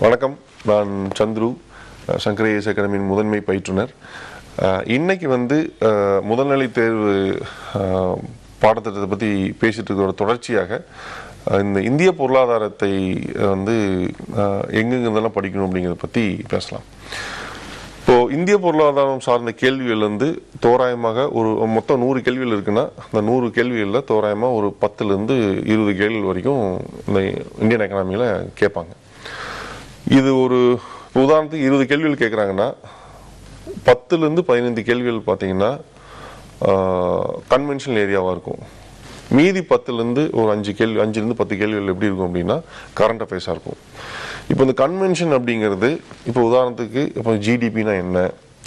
வணக்கம் நான் சந்துரு அஹ், சங்கர ஐஎஸ் அகாடமியின் முதன்மை பயிற்றுனர் அஹ், இன்னைக்கு வந்து அஹ், முதல்நிலை தேர்வு அஹ், பாடத்திட்டத்தை பற்றி பேசிட்டு இருக்கிற தொடர்ச்சியாக அஹ், இந்த இந்திய பொருளாதாரத்தை அஹ், வந்து அஹ், எங்கெங்கெல்லாம் படிக்கணும் அப்படிங்கிறத பற்றி பேசலாம் இப்போ இந்திய பொருளாதாரம் சார்ந்த கேள்விகள் வந்து தோராயமாக ஒரு மொத்தம் நூறு கேள்விகள் இருக்குன்னா அந்த நூறு கேள்விகளில் தோராயமாக ஒரு பத்துலேருந்து இருபது கேள்வி வரைக்கும் இந்த இந்தியன் எக்கனாமியில் கேட்பாங்க இது ஒரு உதாரணத்துக்கு இருபது கேள்விகள் கேட்குறாங்கன்னா பத்துலேருந்து பதினைந்து கேள்விகள் பார்த்தீங்கன்னா கன்வென்ஷனல் ஏரியாவாக இருக்கும் மீதி பத்துலேருந்து ஒரு அஞ்சு கேள்வி அஞ்சுலேருந்து பத்து கேள்விகள் எப்படி இருக்கும் அப்படின்னா கரண்ட் அஃபேர்ஸாக இருக்கும் இப்போ இந்த கன்வென்ஷன் அப்படிங்கிறது இப்போ உதாரணத்துக்கு இப்போ ஜிடிபினா என்ன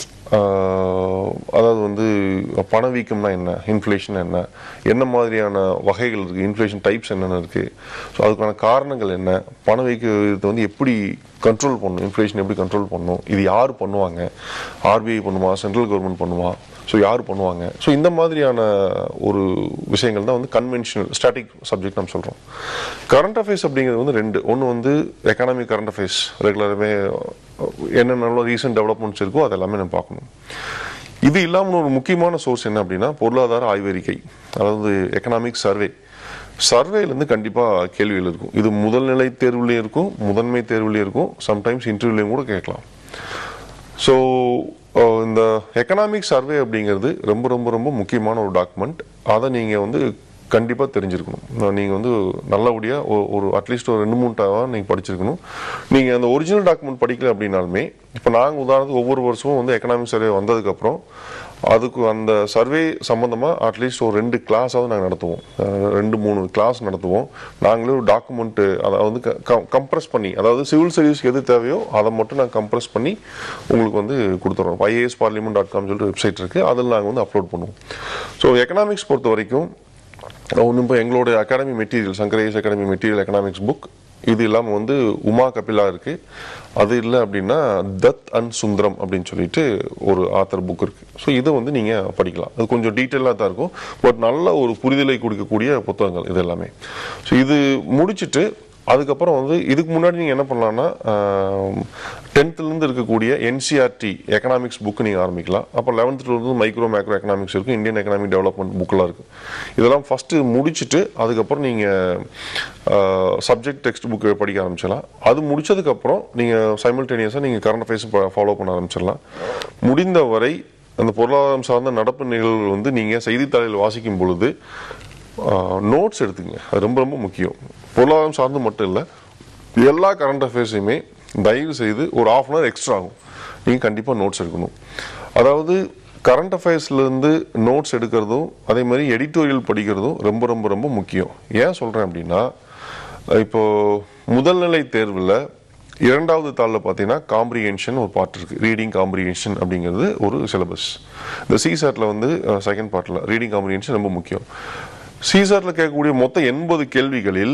ஆஹ், அதாவது வந்து பணவீக்கம்னா என்ன இன்ஃப்ளேஷன் என்ன என்ன மாதிரியான வகைகள் இருக்குது இன்ஃப்ளேஷன் டைப்ஸ் என்னென்ன இருக்குது ஸோ அதுக்கான காரணங்கள் என்ன பணவீக்கத்தை வந்து எப்படி கண்ட்ரோல் பண்ணணும் இன்ஃப்ளேஷன் எப்படி கண்ட்ரோல் பண்ணணும் இது யார் பண்ணுவாங்க ஆர்பிஐ பண்ணுமா சென்ட்ரல் கவர்மெண்ட் பண்ணுமா ஸோ யார் பண்ணுவாங்க ஸோ இந்த மாதிரியான ஒரு விஷயங்கள் தான் வந்து கன்வென்ஷனல் ஸ்டாட்டிக் சப்ஜெக்ட் நம்ம சொல்கிறோம் கரண்ட் அஃபேர்ஸ் அப்படிங்கிறது வந்து ரெண்டு ஒன்று வந்து எக்கனாமிக் கரண்ட் அஃபேர்ஸ் ரெகுலராகவே என்னென்ன ரீசன்ட் டெவலப்மெண்ட்ஸ் இருக்கோ அது எல்லாமே நம்ம பார்க்கணும் இது இல்லாமல் ஒரு முக்கியமான சோர்ஸ் என்ன அப்படின்னா பொருளாதார ஆய்வறிக்கை அதாவது எக்கனாமிக் சர்வே சர்வேலேருந்து கண்டிப்பாக கேள்விகள் இருக்கும் இது முதல்நிலை தேர்வுலேயும் இருக்கும் முதன்மை தேர்வுலேயும் இருக்கும் சம்டைம்ஸ் இன்டர்வியூலையும் கூட கேட்கலாம் ஸோ இந்த எக்கனாமிக் சர்வே அப்படிங்கிறது ரொம்ப ரொம்ப ரொம்ப முக்கியமான ஒரு டாக்குமெண்ட் அதை நீங்கள் வந்து கண்டிப்பாக தெரிஞ்சிருக்கணும் நீங்கள் வந்து நல்லபடியாக ஒரு அட்லீஸ்ட் ஒரு ரெண்டு மூணு டாவாக நீங்கள் படிச்சிருக்கணும் நீங்கள் அந்த ஒரிஜினல் டாக்குமெண்ட் படிக்கல அப்படின்னாலுமே இப்போ நாங்கள் உதாரணத்துக்கு ஒவ்வொரு வருஷமும் வந்து எக்கனாமிக் சர்வே வந்ததுக்கப்புறம் அதுக்கு அந்த சர்வே சம்மந்தமாக அட்லீஸ்ட் ஒரு ரெண்டு கிளாஸாவது நாங்கள் நடத்துவோம் அஹ் ரெண்டு மூணு கிளாஸ் நடத்துவோம் நாங்களே ஒரு டாக்குமெண்ட்டு அதை வந்து கம்ப்ரஸ் பண்ணி அதாவது சிவில் சர்வீஸ்க்கு எது தேவையோ அதை மட்டும் நாங்கள் கம்ப்ரஸ் பண்ணி உங்களுக்கு வந்து கொடுத்துறோம் ஐஏஎஸ் பார்லிமெண்ட் டாட் காம் சொல்லிட்டு வெப்சைட் இருக்குது அதில் நாங்கள் வந்து அப்லோட் பண்ணுவோம் ஸோ எக்கனாமிக்ஸ் பொறுத்த வரைக்கும் ஒன்று இப்போ எங்களோட அகாடமி மெட்டீரியல் சங்கரேஸ் அகாடமி மெட்டீரியல் எக்கனாமிக்ஸ் புக் இது இல்லாமல் வந்து உமா கபிலா இருக்கு அது இல்லை அப்படின்னா தத் அண்ட் சுந்தரம் அப்படின்னு சொல்லிட்டு ஒரு ஆத்தர் புக் இருக்கு ஸோ இதை வந்து நீங்கள் படிக்கலாம் அது கொஞ்சம் டீட்டெயிலாக தான் இருக்கும் பட் நல்ல ஒரு புரிதலை கொடுக்கக்கூடிய புத்தகங்கள் இது எல்லாமே ஸோ இது முடிச்சிட்டு அதுக்கப்புறம் வந்து இதுக்கு முன்னாடி நீங்கள் என்ன பண்ணலாம்னா டென்த்துலேருந்து இருக்கக்கூடிய என்சிஆர்டி எக்கனாமிக்ஸ் புக் நீங்கள் ஆரம்பிக்கலாம் அப்போ லெவன்த்துலேருந்து மைக்ரோ மேக்ரோ எக்கனாமிக்ஸ் இருக்கும் இந்தியன் எக்கனாமிக் டெவலப்மெண்ட் புக்கெலாம் இருக்குது இதெல்லாம் ஃபஸ்ட்டு முடிச்சுட்டு அதுக்கப்புறம் நீங்கள் சப்ஜெக்ட் டெக்ஸ்ட் புக்கு படிக்க ஆரம்பிச்சிடலாம் அது முடிச்சதுக்கப்புறம் நீங்கள் சைமல்டேனியஸாக நீங்கள் கரண்ட் அஃபேர்ஸ் ஃபாலோ பண்ண ஆரம்பிச்சிடலாம் முடிந்த வரை அந்த பொருளாதாரம் சார்ந்த நடப்பு நிகழ்வுகள் வந்து நீங்கள் செய்தித்தாளில் வாசிக்கும் பொழுது நோட்ஸ் எடுத்துங்க அது ரொம்ப ரொம்ப முக்கியம் பொருளாதாரம் சார்ந்து மட்டும் இல்லை எல்லா கரண்ட் அஃபேர்ஸையுமே தயவு செய்து ஒரு ஆஃப் அன் ஹவர் எக்ஸ்ட்ரா ஆகும் நீங்கள் கண்டிப்பாக நோட்ஸ் எடுக்கணும் அதாவது கரண்ட் அஃபேர்ஸ்லேருந்து நோட்ஸ் எடுக்கிறதும் அதே மாதிரி எடிட்டோரியல் படிக்கிறதும் ரொம்ப ரொம்ப ரொம்ப முக்கியம் ஏன் சொல்கிறேன் அப்படின்னா இப்போ முதல்நிலை தேர்வில் இரண்டாவது தாளில் பார்த்தீங்கன்னா காம்ப்ரிஹென்ஷன் ஒரு பார்ட் இருக்குது ரீடிங் காம்ப்ரிஹென்ஷன் அப்படிங்கிறது ஒரு சிலபஸ் இந்த சிசாட்டில் வந்து செகண்ட் பார்ட்டில் ரீடிங் காம்ப்ரிஹென்ஷன் ரொம்ப முக்கியம் சிசாட்டில் கேட்கக்கூடிய மொத்த எண்பது கேள்விகளில்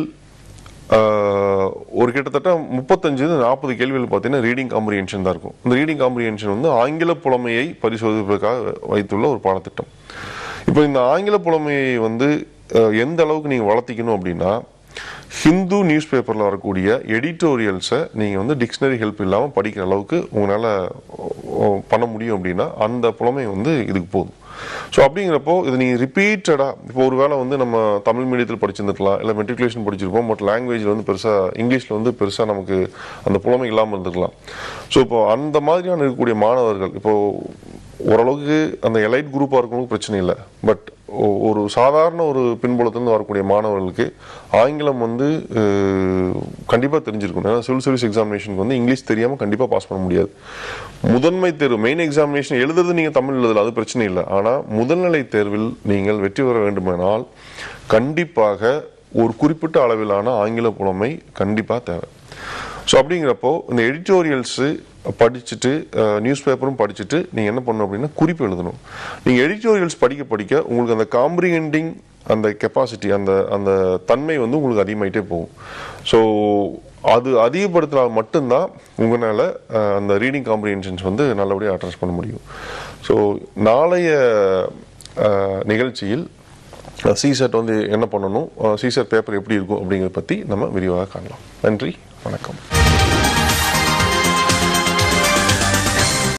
ஆஹ், ஒரு கிட்டத்தட்ட முப்பத்தஞ்சு நாற்பது கேள்விகள் பார்த்தீங்கன்னா ரீடிங் காம்ப்ரிஹென்ஷன் தான் இருக்கும் இந்த ரீடிங் காம்ப்ரிஹென்ஷன் வந்து ஆங்கில புலமையை பரிசோதிப்பதற்காக வைத்துள்ள ஒரு பாடத்திட்டம் இப்போ இந்த ஆங்கில புலமையை வந்து அஹ், எந்த அளவுக்கு நீங்கள் வளர்த்திக்கணும் அப்படின்னா ஹிந்து நியூஸ் பேப்பரில் வரக்கூடிய எடிட்டோரியல்ஸை நீங்கள் வந்து டிக்ஷனரி ஹெல்ப் இல்லாமல் படிக்கிற அளவுக்கு உங்களால் பண்ண முடியும் அப்படின்னா அந்த புலமை வந்து இதுக்கு போதும் ஸோ அப்படிங்கிறப்போ இது நீங்கள் ரிப்பீட்டடாக இப்போ ஒரு வேளை வந்து நம்ம தமிழ் மீடியத்தில் படிச்சிருந்துருக்கலாம் இல்லை மெட்ரிகுலேஷன் படிச்சிருப்போம் பட் லாங்குவேஜில் வந்து பெருசாக இங்கிலீஷில் வந்து பெருசாக நமக்கு அந்த புலமை இல்லாமல் இருந்திருக்கலாம் ஸோ இப்போ அந்த மாதிரியான இருக்கக்கூடிய மாணவர்கள் இப்போ ஓரளவுக்கு அந்த எலைட் குரூப்பாக இருக்கவங்களுக்கு பிரச்சனை இல்லை பட் ஒரு சாதாரண ஒரு பின்புலத்திலிருந்து வரக்கூடிய மாணவர்களுக்கு ஆங்கிலம் வந்து கண்டிப்பாக தெரிஞ்சிருக்கணும் ஏன்னா சிவில் சர்வீஸ் எக்ஸாமினேஷனுக்கு வந்து இங்கிலீஷ் தெரியாமல் கண்டிப்பாக பாஸ் பண்ண முடியாது முதன்மை தேர்வு மெயின் எக்ஸாமினேஷன் எழுதுறது நீங்கள் தமிழ் எழுதல அது பிரச்சனை இல்லை ஆனால் முதல்நிலை தேர்வில் நீங்கள் வெற்றி பெற வேண்டுமானால் கண்டிப்பாக ஒரு குறிப்பிட்ட அளவிலான ஆங்கில புலமை கண்டிப்பாக தேவை ஸோ அப்படிங்கிறப்போ இந்த எடிட்டோரியல்ஸு படிச்சுட்டு நியூஸ் பேப்பரும் படிச்சுட்டு நீங்கள் என்ன பண்ணணும் அப்படின்னா குறிப்பு எழுதணும் நீங்கள் எடிட்டோரியல்ஸ் படிக்க படிக்க உங்களுக்கு அந்த காம்ப்ரிஹெண்டிங் அந்த கெப்பாசிட்டி அந்த அந்த தன்மை வந்து உங்களுக்கு அதிகமாயிட்டே போகும் ஸோ அது அதிகப்படுத்தினால் மட்டும்தான் உங்களால் அந்த ரீடிங் காம்ப்ரிஹென்ஷன்ஸ் வந்து நல்லபடியாக அட்ரஸ் பண்ண முடியும் ஸோ நாளைய அஹ், நிகழ்ச்சியில் சிசெட் வந்து என்ன பண்ணணும் சிசெட் பேப்பர் எப்படி இருக்கும் அப்படிங்கிறத பற்றி நம்ம விரிவாக காணலாம் நன்றி வணக்கம்